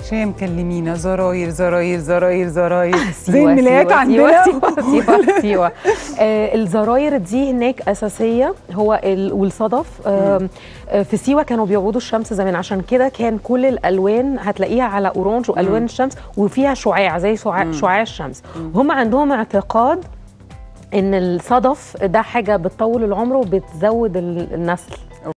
شويه مكلمينا زراير زراير زراير زراير زي سيوة، الملايات سيوة، عندنا سيوة سيوة سيوة, سيوة. آه الزراير دي هناك اساسيه هو ال- والصدف آه آه، في سيوه كانوا بيعبدوا الشمس زمان عشان كده كان كل الالوان هتلاقيها على اورانج والوان الشمس وفيها شعاع زي شعاع, شعاع الشمس هم عندهم اعتقاد ان الصدف ده حاجه بتطول العمر وبتزود ال- النسل